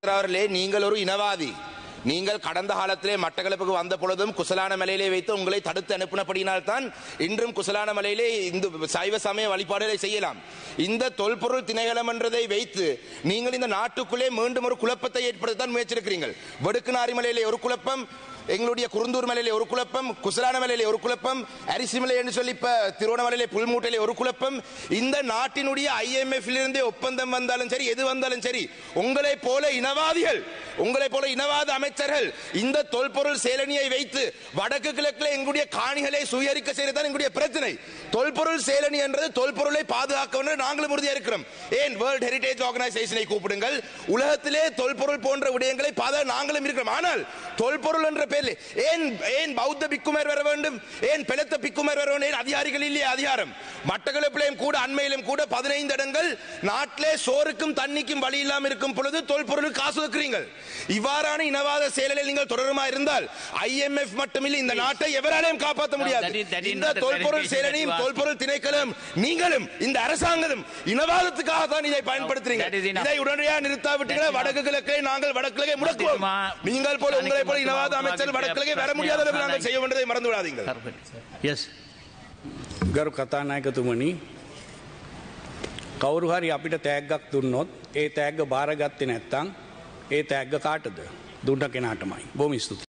அவர்களே நீங்கள் ஒரு இனவாதி நீங்கள் கடந்த காலத்திலே மட்டக்களப்புக்கு வந்த பொழுதும் குசலான மலையிலே வைத்து உங்களை தடுத்து அனுப்பினபடியினால் தான் இன்றும் குசலான மலையிலே இந்த சைவ சமய வழிபாடுகளை செய்யலாம் இந்த தொல்பொருள் திணைகளம் என்றதை வைத்து நீங்கள் இந்த நாட்டுக்குள்ளே மீண்டும் ஒரு குழப்பத்தை ஏற்படுத்தத்தான் முயற்சிருக்கிறீர்கள் வடுக்குநாரி மலையிலே ஒரு குழப்பம் எங்களுடைய குருந்தூர் மலையிலே ஒரு குழப்பம் குசலான மலையிலே ஒரு குழப்பம் அரிசிமலை என்று சொல்லி இப்ப திருவண்ணாமலையிலே புல்மூட்டையிலே ஒரு குழப்பம் இந்த நாட்டினுடைய IMF ல இருந்தே ஒப்பந்தம் வந்தாலும் சரி எது வந்தாலும் சரி உங்களை போல இனவாதிகள் உங்களை போல இனவாத அமைச்சர்கள் இந்த தொல்பொருள் சேலனியை வைத்து வடக்கு கிழக்குல எங்களுடைய காணிகளை சுயரிக்க செய்யறதுதான் எங்களுடைய பிரச்சனை தொல்பொருள் சேலனி என்றது தொல்பொருளை பாதுகாக்க வேண்டும் நாங்களும் உறுதியா இருக்கிறோம் ஏன் வேர்ல்ட் ஹெரிடேஜ் ஆர்கனைசேஷனை கூப்பிடுங்கள் உலகத்திலே தொல்பொருள் போன்ற விடயங்களை பாதுகா நாங்களும் இருக்கிறோம் ஆனால் தொல்பொருள் என்ற பேரில் ஏன் ஏன் பௌத்த பிக்குமர் வர வேண்டும் ஏன் பெலத்த பிக்குமர் வர வேண்டும் ஏன் அதிகாரிகள் இல்லையே அதிகாரம் மட்டக்களப்பிலையும் கூட அண்மையிலும் கூட பதினைந்து இடங்கள் நாட்டிலே சோறுக்கும் தண்ணிக்கும் வழி இல்லாமல் இருக்கும் பொழுது தொல்பொருளுக்கு காசு வைக்கிறீங்கள் இவ்வாறான இனவாத செயலில் நீங்கள் தொடருமா இருந்தால் ஐஎம்எஃப் மட்டுமில்லை இந்த நாட்டை எவராலையும் காப்பாற்ற முடியாது that is- that is இந்த not the தொல்பொருள் clarification செயலனையும் that you asked. தொல்பொருள் திணைக்களம் நீங்களும் இந்த அரசாங்கமும் இனவாதத்துக்காக தான் இதை பயன்படுத்துறீங்க that is enough. இதை உடனடியாக நிறுத்தாவிட்டீங்கன்னா That is வடக்கு கிழக்கை நாங்கள் வடகிழக்கை முடக்குவோம் மத்தியமா- நீங்கள் போல உங்களை போல இனவாத மத்தியமா- அமைச்சர் வடகிழக்கை வர முடியாத அளவுக்கு நாங்கள் செய்ய வேண்டியதை மறந்து விடாதீங்கள் எஸ் ගරු කතානායකතුමනි කවුරු හරි අපිට තෑග්ගක් දුන්නොත් ඒ තෑග්ග භාරගත්තේ නැත්තං ඒ තෑග්ග කාටද දුන්න කෙනාටමයි බොම ස්තුති.